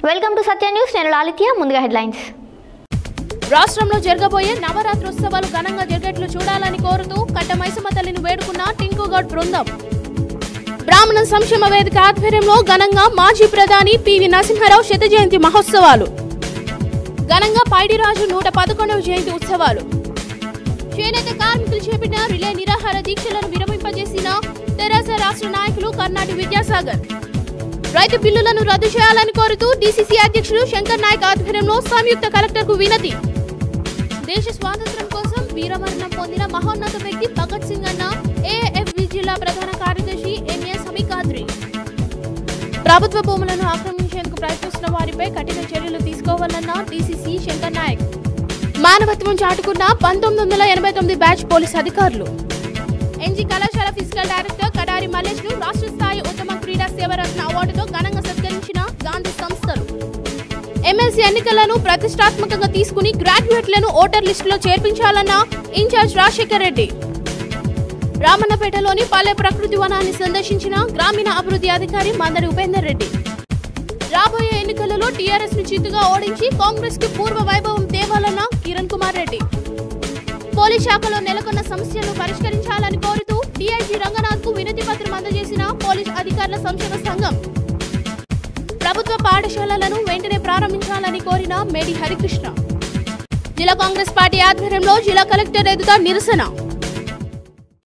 welcome to Satya news నేను లాలిత్య ముందుగా headlines రాష్ట్రంలో జరగబోయే నవరాత్రోత్సవాలు ఘనంగా జరిగేట్లు చూడాలని కోరుతూ కట్ట మైసమ్మ తల్లిని వేడుకున్న టింకుగౌడ్ బృందం బ్రాహ్మణ సంక్షేమ వేదిక ఆధ్వర్యంలో ఘనంగా మాజీ ప్రధాని పివి నరసింహారావు శత జయంతి మహోత్సవాలు ఘనంగా పైడిరాజు నూట పదకొండవ జయంతి ఉత్సవాలు చేనేత కార్మికులు చేపట్టిన రిలే నిరాహార దీక్షలను విరమింపజేసిన తెరాస రాష్ట్ర నాయకులు కర్ణాటి విద్యాసాగర్ రైతు బిల్లులను రద్దు చేయాలని కోరుతూ డీసీసీ అధ్యక్షులు శంకర్ నాయక్ ఆధ్వర్యంలో సంయుక్త కలెక్టర్కు వినతి దేశ స్వాతంత్ర్యం కోసం వీరమరణం పొందిన మహోన్నత వ్యక్తి భగత్ సింగ్ అన్న ఏఎఫ్బి జిల్లా ప్రధాన కార్యదర్శి ఎంఏ సమీకాద్రి ప్రభుత్వ భూములను ఆక్రమించేందుకు ప్రయత్నిస్తున్న వారిపై కఠిన చర్యలు తీసుకోవాలన్న డీసీసీ శంకర్ నాయక్ మానవత్వం చాటుకున్న పంతొమ్మిది వందల ఎనభై తొమ్మిది బ్యాచ్ పోలీస్ అధికారులు ఎన్జీ కళాశాల ఫిజికల్ డైరెక్టర్ కడారి మల్లేష్ ను రాష్ట్ర స్థాయి ఉత్తమ క్రీడా సేవరత్న అవార్డుతో ఘనంగా సత్కరించిన గాంధీ సంస్థలు ఎమ్మెల్సీ ఎన్నికలను ప్రతిష్టాత్మకంగా తీసుకుని గ్రాడ్యుయేట్లను ఓటర్ లిస్టులో చేర్పించాలన్న ఇన్ఛార్జ్ రాజశేఖర్ రెడ్డి రామన్నపేటలోని పల్లె ప్రకృతి వనాన్ని సందర్శించిన గ్రామీణ అభివృద్ధి అధికారి మందరి ఉపేందర్ రెడ్డి రాబోయే ఎన్నికలలో టీఆర్ఎస్ ను చిత్తుగా ఓడించి కాంగ్రెస్ కి పూర్వ వైభవం తేవాలన్న కిరణ్ కుమార్ రెడ్డి పోలీస్ శాఖలో నెలకొన్న సమస్యలను పరిష్కరించాలని కోరుతూ డీఐజీ రంగనాథ్ కు వినతి పత్రం అందజేసిన పోలీస్ అధికారుల సంక్షేమ సంఘం ప్రభుత్వ పాఠశాలలను వెంటనే ప్రారంభించాలని కోరిన మేడి హరికృష్ణ జిల్లా కాంగ్రెస్ పార్టీ ఆధ్వర్యంలో జిల్లా కలెక్టర్ ఎదుట నిరసన